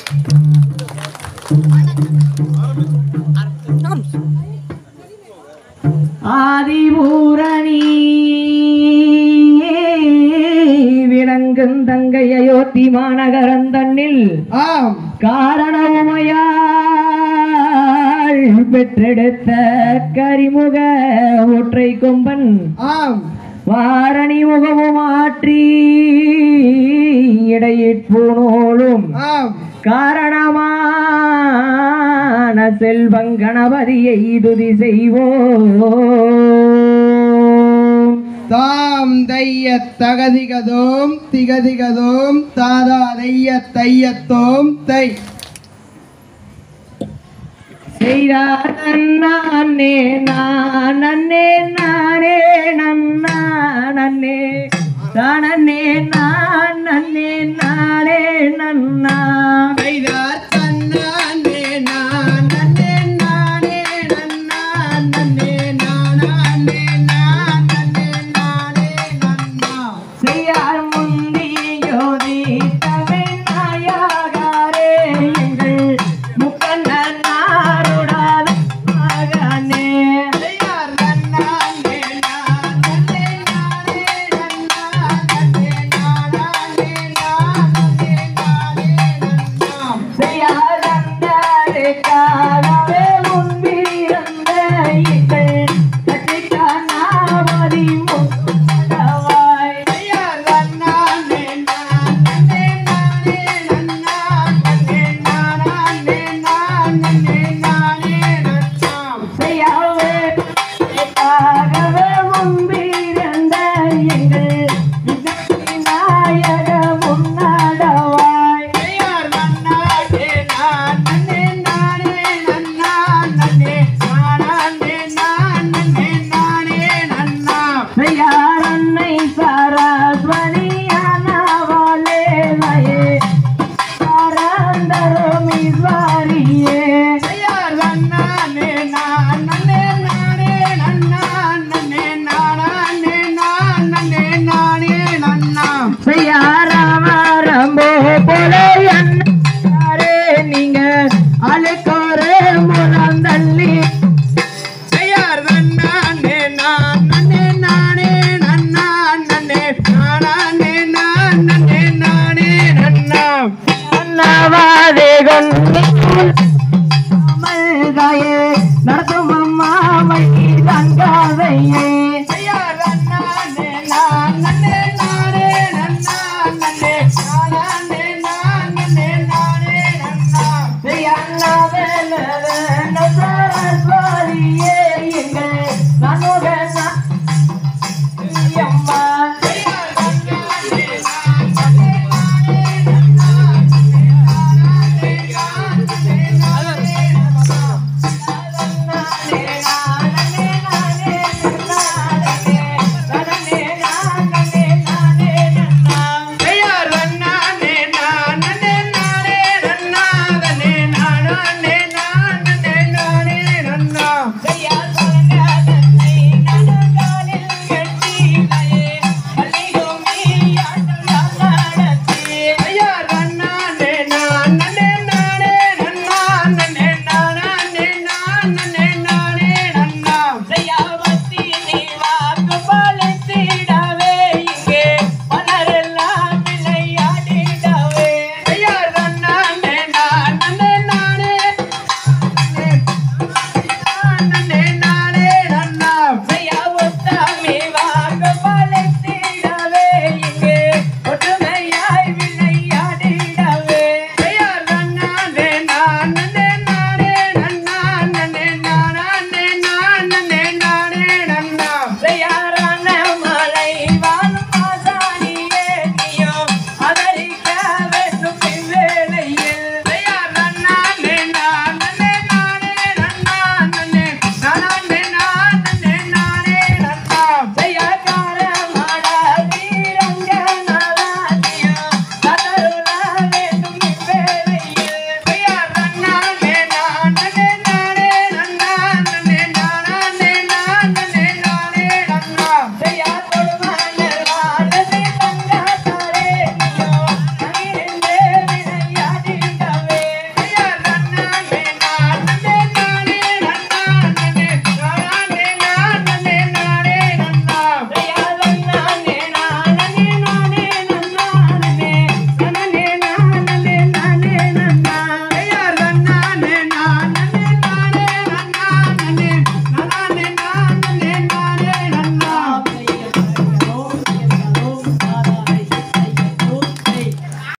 ஆதிபூரணி விளங்கும் தங்கை அயோத்தி மாநகரந்தன்னில் ஆம் காரணமுமையாள் பெற்றெடுத்த கரிமுக ஒற்றை கொம்பன் ஆம் வாரணி முகமும் ஆற்றி இடையிற்பூனோளும் ஆம் காரணமான செல்வங்கணபதியை துதி செய்வோம் தாம் தைய தகதிகதோம் திகதிகதோம் தாதா தைய தையத்தோம் தை செய்தார் நன்னே நான் நன்னே நானே நன்னா நன்னே தானே நான் நன்னே நானே நன்னா கைதார் தன்னானே நான் நன்னே நானே நன்னா நன்னே நானானே நான் நன்னே நானே நன்னா செய்யார் முந்தி ஜோதி தமிழ் நாயகாரே எங்கள் முக்கண்ணனாருடாத மகனே கைதார் தன்னானே நான் நன்னே நானே நன்னா நன்னே நானானே நான் நன்னே நானே நன்னா செய்யாதந்தருக்காகவே முன்பிருந்த எங்கள் கட்டிக்கானாவதி முக்கடவாய் கையார் தன்னானே நான் நன்னே நானே நன்னா நன்னே நானானே நான் நன்னே நானே நன்னா செய்யாவே காகவே முன்பிருந்த எங்கள் நாயக முன்னடவாய் கையார் நன்னானே நான் நன்னே நானே நன்னா நன்னே நானானே நான் நன்னே நானே நன்னா செய்யாரன்னை சரஸ்வதியானவளே வயே பரந்தரமீஸ்வரியே கையார் தன்னானே நான் நன்னே நானே நன்னா நன்னே நானானே நான் நன்னே நானே நன்னா செய்யாராமரம்போ போல யாரே நீங்க அழுக்கோரே மூலம் தள்ளி கையார் தன்னானே நான் நன்னே நானே நன்னா நன்னே நானானே நான் நன்னே நானே நன்னா அன்னவாதே கொண்டு அமல்காயே